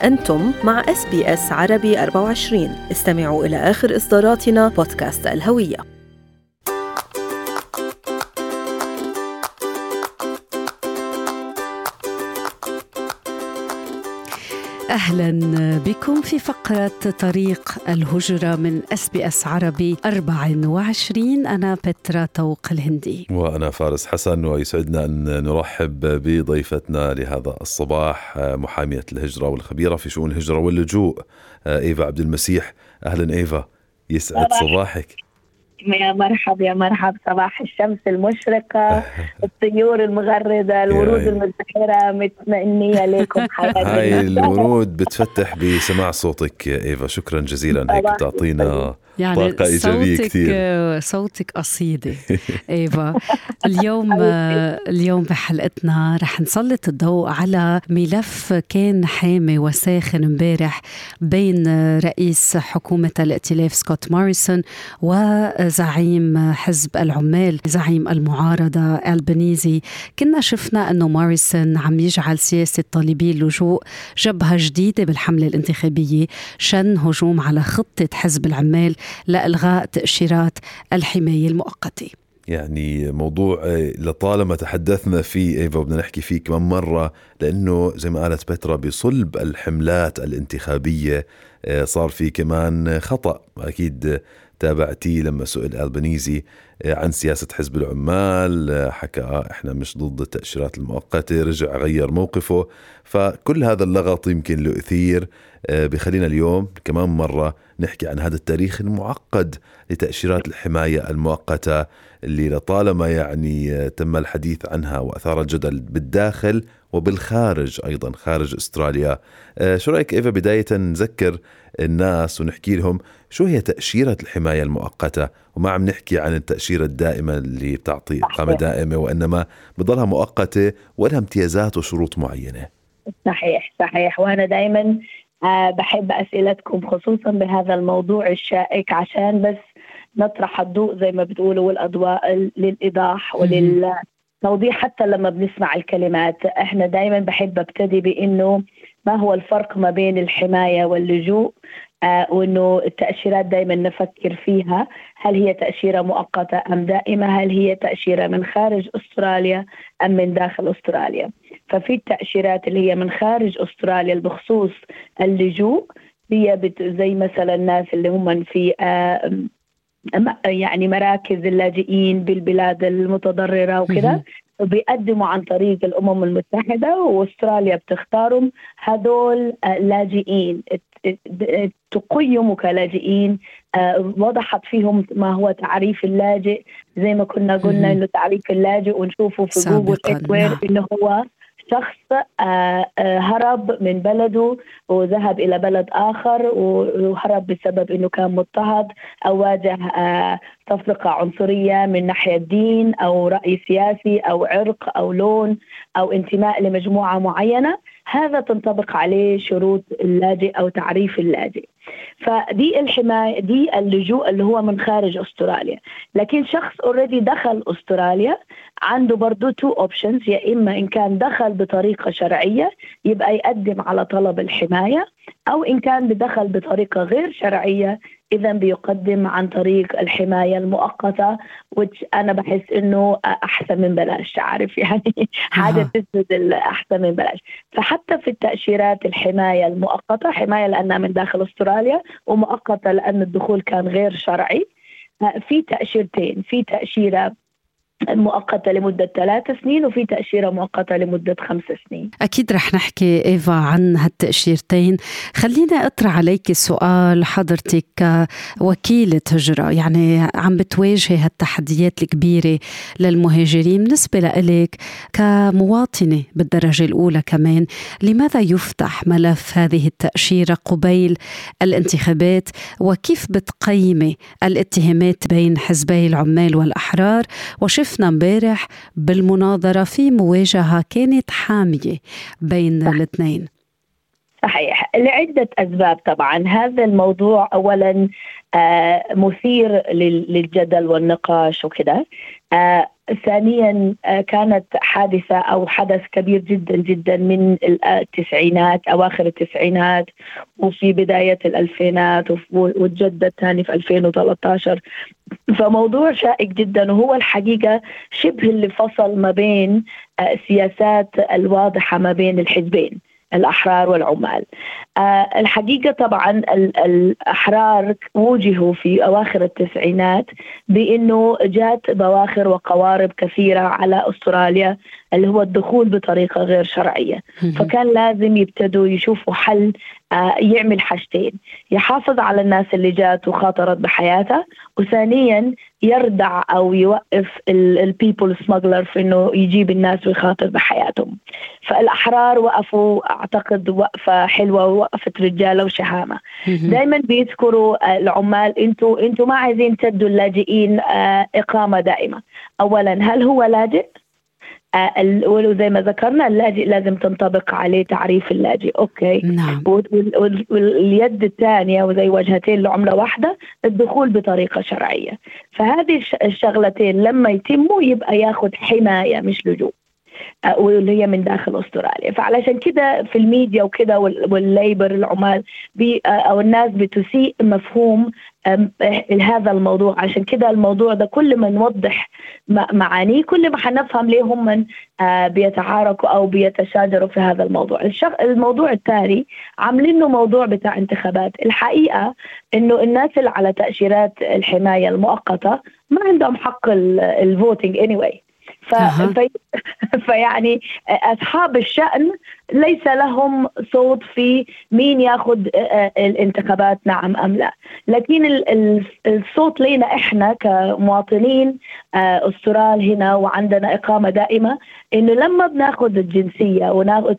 أنتم مع اس بي اس عربي 24 استمعوا إلى آخر إصداراتنا بودكاست الهوية أهلا بكم في فقرة طريق الهجرة من اس بي اس عربي 24 أنا بترا توق الهندي وأنا فارس حسن ويسعدنا أن نرحب بضيفتنا لهذا الصباح محامية الهجرة والخبيرة في شؤون الهجرة واللجوء إيفا عبد المسيح أهلا إيفا يسعد صباحك يا مرحب يا مرحب صباح الشمس المشرقة الطيور المغردة الورود يعني المزدهرة متمنية لكم حياتي هاي الورود بتفتح بسماع صوتك يا إيفا شكرا جزيلا هيك بتعطينا يعني طاقة إيجابية صوتك كثير صوتك قصيدة إيفا اليوم اليوم بحلقتنا رح نسلط الضوء على ملف كان حامي وساخن امبارح بين رئيس حكومة الائتلاف سكوت ماريسون وزعيم حزب العمال زعيم المعارضة البنيزي كنا شفنا أنه ماريسون عم يجعل سياسة طالبي اللجوء جبهة جديدة بالحملة الانتخابية شن هجوم على خطة حزب العمال لإلغاء تأشيرات الحماية المؤقتة يعني موضوع آه، لطالما تحدثنا فيه ايفا بدنا نحكي فيه كمان مره لانه زي ما قالت بترا بصلب الحملات الانتخابيه آه، صار في كمان خطا اكيد تابعتي لما سئل البنيزي آه، عن سياسة حزب العمال حكى احنا مش ضد التأشيرات المؤقتة رجع غير موقفه فكل هذا اللغط يمكن له أثير بخلينا اليوم كمان مرة نحكي عن هذا التاريخ المعقد لتأشيرات الحماية المؤقتة اللي لطالما يعني تم الحديث عنها وأثار الجدل بالداخل وبالخارج أيضا خارج أستراليا آه، شو رأيك إيفا بداية نذكر الناس ونحكي لهم شو هي تأشيرة الحماية المؤقتة وما عم نحكي عن التأشيرة الدائمة اللي بتعطي إقامة دائمة وإنما بضلها مؤقتة ولها امتيازات وشروط معينة صحيح صحيح وأنا دائما آه، بحب أسئلتكم خصوصا بهذا الموضوع الشائك عشان بس نطرح الضوء زي ما بتقولوا والأضواء للإيضاح وللتوضيح حتى لما بنسمع الكلمات احنا دائما بحب ابتدي بانه ما هو الفرق ما بين الحمايه واللجوء آه وانه التاشيرات دائما نفكر فيها هل هي تاشيره مؤقته ام دائمه هل هي تاشيره من خارج استراليا ام من داخل استراليا ففي التاشيرات اللي هي من خارج استراليا بخصوص اللجوء هي زي مثلا الناس اللي هم في آه يعني مراكز اللاجئين بالبلاد المتضرره وكذا بيقدموا عن طريق الامم المتحده واستراليا بتختارهم هذول لاجئين تقيموا كلاجئين آه، وضحت فيهم ما هو تعريف اللاجئ زي ما كنا قلنا انه تعريف اللاجئ ونشوفه في جوجل ادوير نعم. انه هو شخص آه، آه، هرب من بلده وذهب الى بلد اخر وهرب بسبب انه كان مضطهد او واجه آه، تفرقه عنصريه من ناحيه دين او راي سياسي او عرق او لون او انتماء لمجموعه معينه هذا تنطبق عليه شروط اللاجئ او تعريف اللاجئ. فدي الحمايه دي اللجوء اللي هو من خارج استراليا لكن شخص اوريدي دخل استراليا عنده برضه تو اوبشنز يا اما ان كان دخل بطريقه شرعيه يبقى يقدم على طلب الحمايه او ان كان بدخل بطريقه غير شرعيه اذا بيقدم عن طريق الحمايه المؤقته which انا بحس انه احسن من بلاش عارف يعني حاجه آه. تسند احسن من بلاش فحتى في التاشيرات الحمايه المؤقته حمايه لانها من داخل استراليا ومؤقته لان الدخول كان غير شرعي في تاشيرتين في تاشيره مؤقتة لمدة ثلاث سنين وفي تأشيرة مؤقتة لمدة خمس سنين أكيد رح نحكي إيفا عن هالتأشيرتين خلينا أطرح عليك سؤال حضرتك كوكيلة هجرة يعني عم بتواجهي هالتحديات الكبيرة للمهاجرين بالنسبة لإلك كمواطنة بالدرجة الأولى كمان لماذا يفتح ملف هذه التأشيرة قبيل الانتخابات وكيف بتقيمي الاتهامات بين حزبي العمال والأحرار وشف شفنا امبارح بالمناظرة في مواجهة كانت حامية بين الاثنين صحيح لعدة أسباب طبعا هذا الموضوع أولا آه مثير للجدل والنقاش وكذا آه ثانيا آه، كانت حادثة أو حدث كبير جدا جدا من التسعينات أواخر التسعينات وفي بداية الألفينات وتجدد ثاني في 2013 فموضوع شائك جدا وهو الحقيقة شبه اللي فصل ما بين السياسات الواضحة ما بين الحزبين الأحرار والعمال آه، الحقيقة طبعا الأحرار وجهوا في أواخر التسعينات بأنه جات بواخر وقوارب كثيرة على أستراليا اللي هو الدخول بطريقة غير شرعية فكان لازم يبتدوا يشوفوا حل آه، يعمل حاجتين يحافظ على الناس اللي جات وخاطرت بحياتها وثانيا يردع او يوقف البيبل سمجلر في انه يجيب الناس ويخاطر بحياتهم فالاحرار وقفوا اعتقد وقفه حلوه ووقفه رجاله وشهامه دائما بيذكروا العمال انتوا انتوا ما عايزين تدوا اللاجئين آه، اقامه دائمه اولا هل هو لاجئ آه، وزي ما ذكرنا اللاجئ لازم تنطبق عليه تعريف اللاجئ اوكي نعم. واليد الثانيه وزي وجهتين لعمله واحده الدخول بطريقه شرعيه فهذه الشغلتين لما يتموا يبقى ياخذ حمايه مش لجوء آه، واللي هي من داخل استراليا فعلشان كده في الميديا وكده والليبر العمال بي آه، او الناس بتسيء مفهوم هذا الموضوع عشان كده الموضوع ده كل ما نوضح معانيه كل ما حنفهم ليه هم من آه، بيتعاركوا او بيتشاجروا في هذا الموضوع الموضوع الثاني عاملينه موضوع بتاع انتخابات الحقيقه انه الناس اللي على تاشيرات الحمايه المؤقته ما عندهم حق الفوتنج اني anyway. ف... في... فيعني اصحاب الشان ليس لهم صوت في مين ياخذ آه، آه، الانتخابات نعم ام لا لكن الصوت لنا احنا كمواطنين آه، استرال هنا وعندنا اقامه دائمه انه لما بناخذ الجنسيه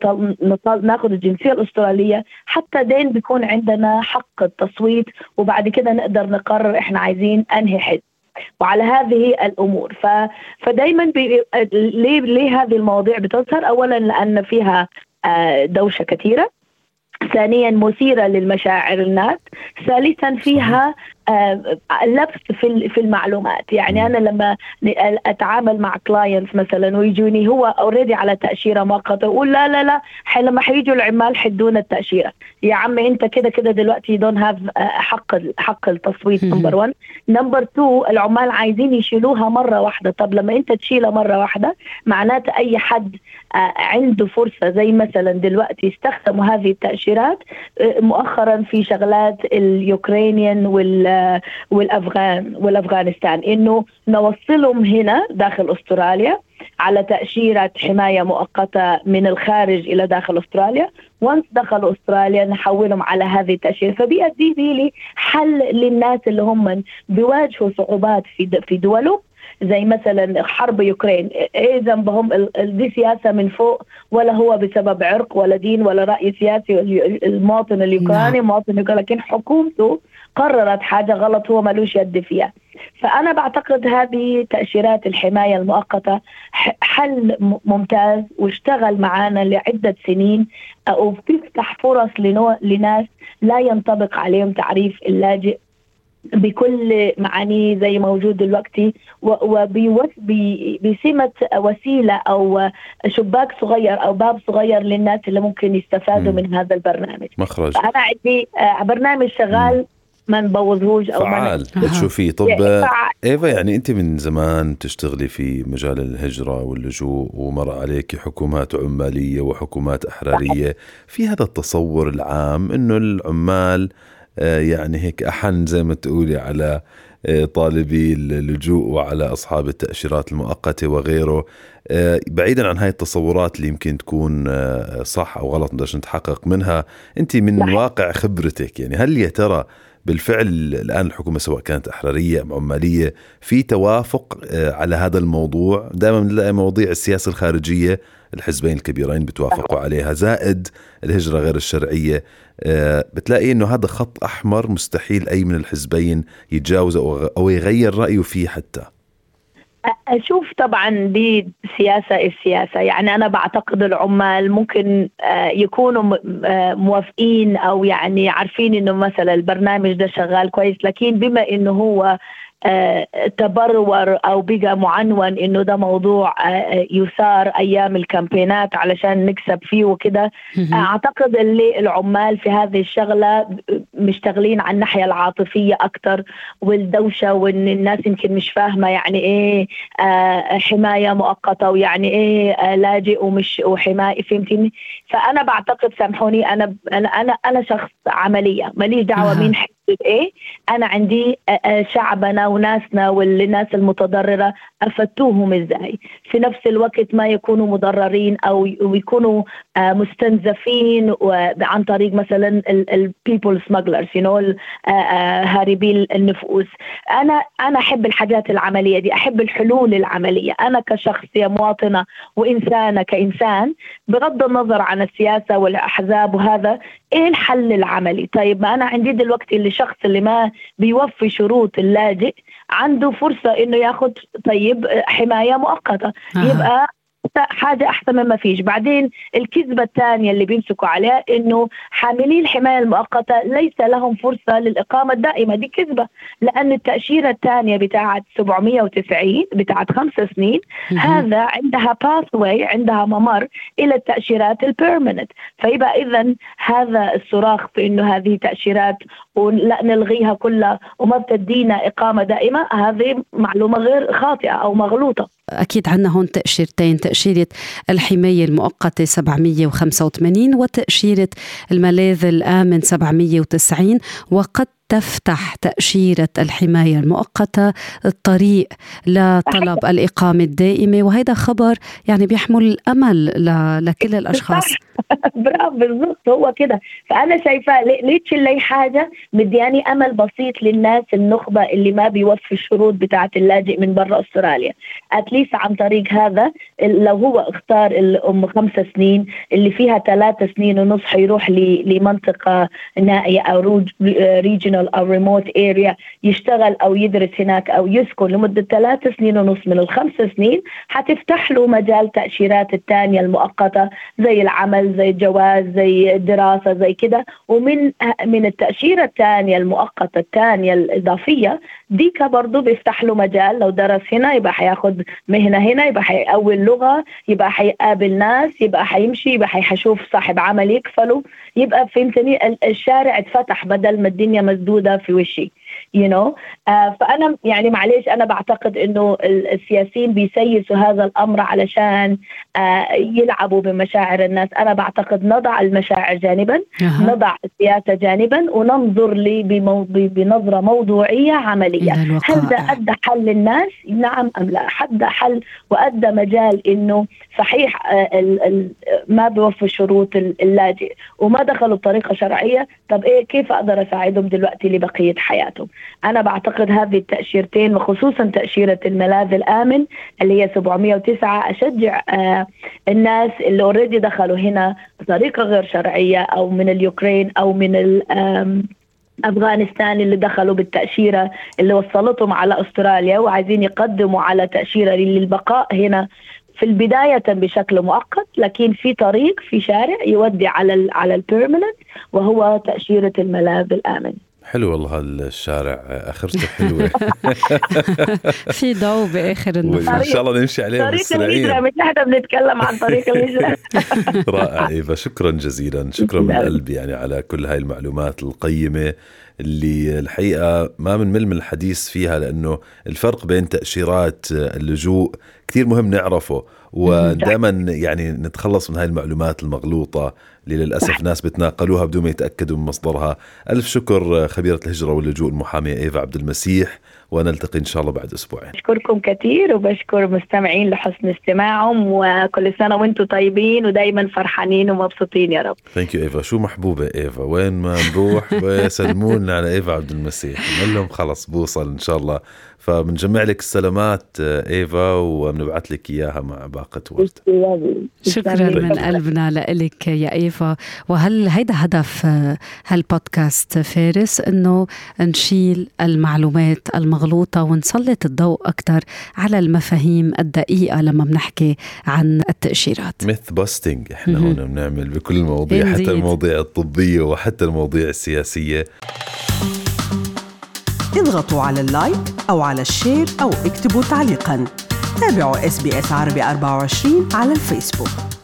وناخذ الجنسيه الاستراليه حتى دين بيكون عندنا حق التصويت وبعد كده نقدر نقرر احنا عايزين انهي حزب وعلى هذه الامور ف... فدائما بي... ليه ليه هذه المواضيع بتظهر اولا لان فيها آه، دوشه كثيره ثانيا مثيره للمشاعر الناس ثالثا فيها آه، لبس في في المعلومات يعني انا لما اتعامل مع كلاينتس مثلا ويجوني هو اوريدي على تاشيره مؤقته اقول لا لا لا لما حيجوا العمال حدون التاشيره يا عمي انت كده كده دلوقتي دون هاف حق حق التصويت نمبر 1 نمبر 2 العمال عايزين يشيلوها مره واحده طب لما انت تشيلها مره واحده معناته اي حد آه، عنده فرصه زي مثلا دلوقتي استخدموا هذه التاشيرات آه، مؤخرا في شغلات اليوكرينيان وال والافغان والافغانستان انه نوصلهم هنا داخل استراليا على تأشيرة حماية مؤقتة من الخارج إلى داخل أستراليا وانس دخلوا أستراليا نحولهم على هذه التأشيرة فبيأدي لي حل للناس اللي هم بيواجهوا صعوبات في في دولهم زي مثلا حرب يوكرين ايه ذنبهم دي سياسه من فوق ولا هو بسبب عرق ولا دين ولا راي سياسي المواطن اليوكراني نعم. مواطن يوكراني لكن حكومته قررت حاجه غلط هو ملوش يد فيها فانا بعتقد هذه تاشيرات الحمايه المؤقته حل ممتاز واشتغل معنا لعده سنين وبتفتح فرص لناس لا ينطبق عليهم تعريف اللاجئ بكل معانيه زي موجود دلوقتي وبسمة وسيلة أو شباك صغير أو باب صغير للناس اللي ممكن يستفادوا م. من هذا البرنامج مخرج أنا عندي آه، برنامج شغال م. ما نبوظهوش او فعال بتشوفيه طب يعني ايفا يعني انت من زمان تشتغلي في مجال الهجره واللجوء ومر عليك حكومات عماليه وحكومات احراريه في هذا التصور العام انه العمال آه، يعني هيك أحن زي ما تقولي على آه، طالبي اللجوء وعلى أصحاب التأشيرات المؤقتة وغيره آه، بعيدا عن هاي التصورات اللي يمكن تكون صح أو غلط بدناش نتحقق منها أنت من لحظة. واقع خبرتك يعني هل يا ترى بالفعل الآن الحكومة سواء كانت أحرارية أم عمالية في توافق على هذا الموضوع دائما بنلاقي مواضيع السياسة الخارجية الحزبين الكبيرين بتوافقوا عليها زائد الهجرة غير الشرعية آه، بتلاقي انه هذا خط احمر مستحيل اي من الحزبين يتجاوزه او يغير رايه فيه حتى أشوف طبعا دي سياسة السياسة يعني أنا بعتقد العمال ممكن آه، يكونوا آه، موافقين أو يعني عارفين إنه مثلا البرنامج ده شغال كويس لكن بما إنه هو آه، تبرور او بقى معنون انه ده موضوع آه، يثار ايام الكامبينات علشان نكسب فيه وكده اعتقد اللي العمال في هذه الشغله مشتغلين على الناحيه العاطفيه اكثر والدوشه وان الناس يمكن مش فاهمه يعني ايه حمايه مؤقته ويعني ايه لاجئ ومش وحمايه فهمتني فانا بعتقد سامحوني انا انا انا انا شخص عمليه ماليش دعوه مين ايه انا عندي شعبنا وناسنا والناس المتضرره افدتوهم ازاي في نفس الوقت ما يكونوا مضررين او يكونوا مستنزفين عن طريق مثلا البيبل سمجلرز يو نو هاربي النفوس انا انا احب الحاجات العمليه دي احب الحلول العمليه انا كشخص يا مواطنه وانسانه كانسان بغض النظر عن السياسه والاحزاب وهذا ايه الحل العملي طيب ما انا عندي دلوقتي اللي الشخص اللي ما بيوفي شروط اللاجئ عنده فرصة انه ياخذ طيب حماية مؤقتة آه. يبقى حاجة أحسن مما فيش بعدين الكذبة الثانية اللي بيمسكوا عليها إنه حاملي الحماية المؤقتة ليس لهم فرصة للإقامة الدائمة دي كذبة لأن التأشيرة الثانية بتاعت 790 بتاعت خمس سنين هذا عندها باثوي عندها ممر إلى التأشيرات البيرمننت فيبقى إذا هذا الصراخ في إنه هذه تأشيرات ولا نلغيها كلها وما بتدينا إقامة دائمة هذه معلومة غير خاطئة أو مغلوطة أكيد عندنا هون تأشيرتين تأشيرة الحماية المؤقتة 785 وتأشيرة الملاذ الآمن 790 وقد تفتح تأشيرة الحماية المؤقتة الطريق لطلب الإقامة الدائمة وهذا خبر يعني بيحمل أمل لكل الأشخاص برافو بالضبط هو كده فأنا شايفة ليه تشيل حاجة مدياني أمل بسيط للناس النخبة اللي ما بيوفي الشروط بتاعة اللاجئ من برا أستراليا أتليس عن طريق هذا لو هو اختار الأم خمسة سنين اللي فيها ثلاثة سنين ونص حيروح لمنطقة نائية أو ريجنال ريجنال او ريموت اريا يشتغل او يدرس هناك او يسكن لمده ثلاث سنين ونص من الخمس سنين حتفتح له مجال تاشيرات الثانيه المؤقته زي العمل زي الجواز زي الدراسه زي كده ومن من التاشيره الثانيه المؤقته الثانيه الاضافيه ديك برضه بيفتح له مجال لو درس هنا يبقى حياخد مهنه هنا يبقى حيقوي اللغه يبقى حيقابل ناس يبقى حيمشي يبقى حيشوف صاحب عمل يكفله يبقى فهمتني الشارع اتفتح بدل ما الدنيا مسدوده في وشي you know uh, فانا يعني معلش انا بعتقد انه السياسيين بيسيسوا هذا الامر علشان uh, يلعبوا بمشاعر الناس انا بعتقد نضع المشاعر جانبا أه. نضع السياسه جانبا وننظر لي بنظره موضوعيه عمليه هل ده ادى حل للناس نعم ام لا حد حل وادى مجال انه صحيح uh, ما بيوفي شروط اللاجئ وما دخلوا بطريقه شرعيه طب ايه كيف اقدر اساعدهم دلوقتي لبقيه حياتهم أنا بعتقد هذه التأشيرتين وخصوصا تأشيرة الملاذ الآمن اللي هي 709 أشجع آه الناس اللي اوريدي دخلوا هنا بطريقة غير شرعية أو من اليوكرين أو من افغانستان اللي دخلوا بالتاشيره اللي وصلتهم على استراليا وعايزين يقدموا على تاشيره للبقاء هنا في البداية بشكل مؤقت لكن في طريق في شارع يودي على على البيرمننت وهو تأشيرة الملاذ الآمن حلو والله الشارع اخرته حلوه في ضوء باخر النهار ان شاء الله نمشي عليه طريق الهجره مش احنا بنتكلم عن طريق الهجره رائع ايفا شكرا جزيلا شكرا من قلبي يعني على كل هاي المعلومات القيمه اللي الحقيقه ما بنمل من الحديث فيها لانه الفرق بين تاشيرات اللجوء كثير مهم نعرفه ودائما يعني نتخلص من هاي المعلومات المغلوطه اللي للاسف ناس بتناقلوها بدون ما يتاكدوا من مصدرها الف شكر خبيره الهجره واللجوء المحاميه ايفا عبد المسيح ونلتقي ان شاء الله بعد اسبوعين بشكركم كثير وبشكر مستمعين لحسن استماعهم وكل سنه وانتم طيبين ودائما فرحانين ومبسوطين يا رب ثانك يو ايفا شو محبوبه ايفا وين ما نروح ويسلمونا على ايفا عبد المسيح نقول لهم خلص بوصل ان شاء الله فبنجمع لك السلامات ايفا وبنبعث لك اياها مع باقه ورد شكرا من قلبنا لك يا ايفا وهل هيدا هدف هالبودكاست فارس انه نشيل المعلومات المغلوطه ونسلط الضوء اكثر على المفاهيم الدقيقه لما بنحكي عن التاشيرات ميث باستنج احنا هون بنعمل بكل المواضيع حتى المواضيع الطبيه وحتى المواضيع السياسيه اضغطوا على اللايك أو على الشير أو اكتبوا تعليقاً تابعوا اس بي اس عربي 24 على الفيسبوك